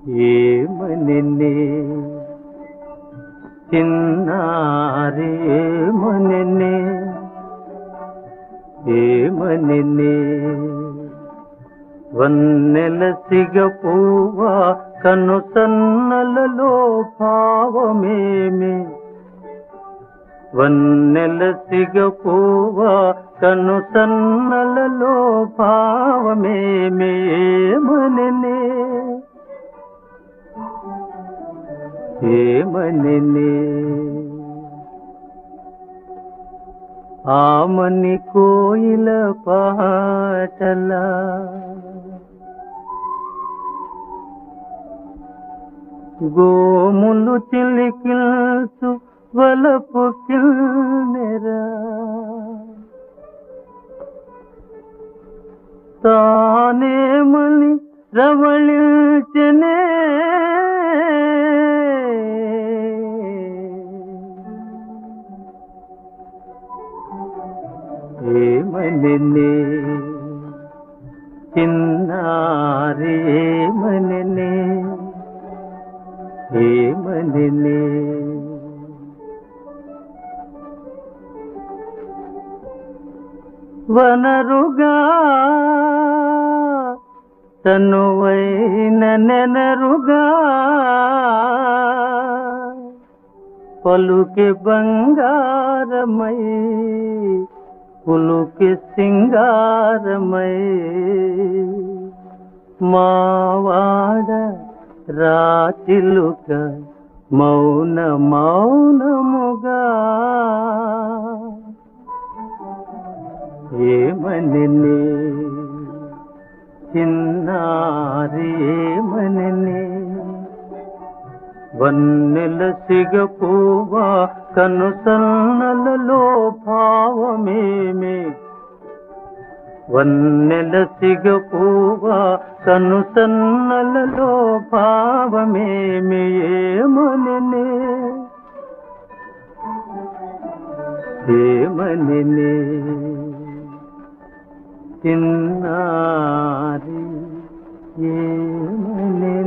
ఏమనినే చిన్నారి ఏమనినే ఏమనినే వన్నెల సిగ పువ్వా కను సన్నలలో భావమేమి వన్నెల సిగ పువ్వా కను సన్నలలో భావమేమి ఏమనినే ఏమనినే ఆమని కోయిల పాటలా గోములు చిలికిల్సు వలపు కిల్నెరా తానేమని రవళించనే ఏమనినే చిన్నారి ఏమనినే ఏమనినే వనరుగా తనువైన నెనరుగా పలుకి బంగారమై పులుకి సింగారమై మావాడ రాచిలుక మౌన మౌనముగా ఏమనినే చిన్నారి ఏమనినే వన్నెల సిగ పువ్వా కను సన్నలలో భావమేమి వన్నెల సిగ పువ్వా కను సన్నలలో భావమేమి ఏమనినే ఏమనినే చిన్నారి ఏమనే